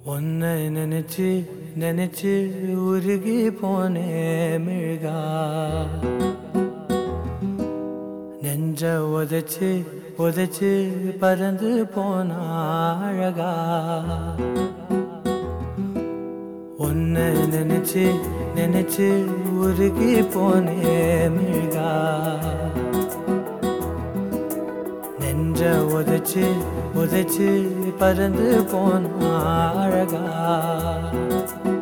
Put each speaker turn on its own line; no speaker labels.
உன்னை நினைச்சு நினைச்சு உருகி போனே மிழ்கா நெஞ்ச உதைச்சு உதைச்சு பறந்து போனா அழகா உன்னை நினைச்சு நினைச்சு உருகி போனே மிழ்கா நெஞ்ச உதைச்சு உதைச்சு பறந்து போனா அழகா